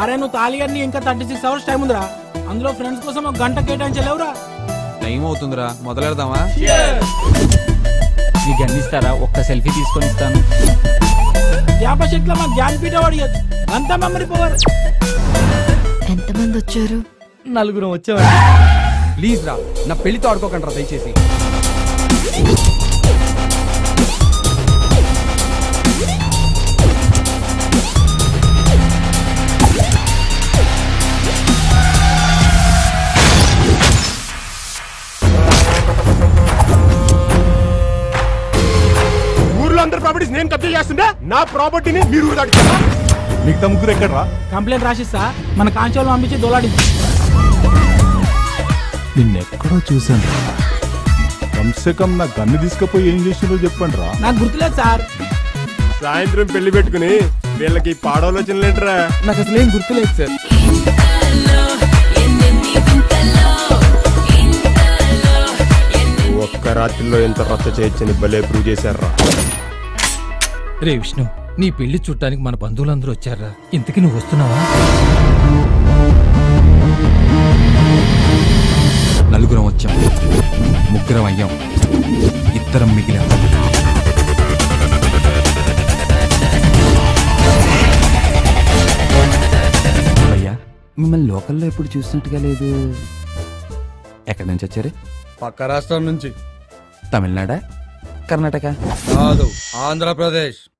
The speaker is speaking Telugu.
అరే నువ్వు తాలిగారిని ఇంకా థర్టీ సిక్స్ అవర్స్ టైం ఉందిరా అందులో ఫ్రెండ్స్ కోసం ఒక గంట కేటాయించలేవురా టైం అవుతుందిరా మొదలెడదామా మీకు అందిస్తారా ఒక్క సెల్ఫీ తీసుకొని ఇస్తాను జ్ఞాపశక్తిలో మా జ్ఞానపీఠ వాడియచ్చు అంతా మెమరీ పవర్ ఎంతమంది వచ్చారు నలుగురం వచ్చామండి ప్లీజ్ రా నా పెళ్లితో ఆడుకోకండి రా దయచేసి ఊర్లో అందరి ప్రాపర్టీస్ నేను కబ్జా చేస్తుంటే నా ప్రాపర్టీని మీరు ఊరు దాటుతారా మిగతా ముగ్గురు ఎక్కడరా కంప్లైంట్ రాసిస్తా మన కాంచోలు పంపించి దొలాడి నిన్నెక్కడో చూశాను కమ్సే కమ్ నా గన్ను తీసుకుపోయి ఏం చేసిందో చెప్పండి రా నాకు గుర్తులేదు సార్ సాయంత్రం పెళ్లి పెట్టుకుని వీళ్ళకి పాడవలోచనలేంట్రా నాకు అసలు ఏం గుర్తులేదు సార్ ఒక్క రాత్రిలో ఎంత రచ్చ చేయొచ్చని భలే ప్రూవ్ చేశారా రే విష్ణు నీ పెళ్లి చుట్టానికి మన బంధువులందరూ వచ్చారా ఇంతకి నువ్వు వస్తున్నావా నలుగురం వచ్చాం ముగ్గురం అయ్యాం ఇద్దరం మిగిలాం అయ్యా మిమ్మల్ని లోకల్లో ఎప్పుడు చూసినట్టుగా లేదు ఎక్కడి నుంచి వచ్చారు పక్క రాష్ట్రం నుంచి తమిళనాడా కర్ణాటక కాదు ఆంధ్రప్రదేశ్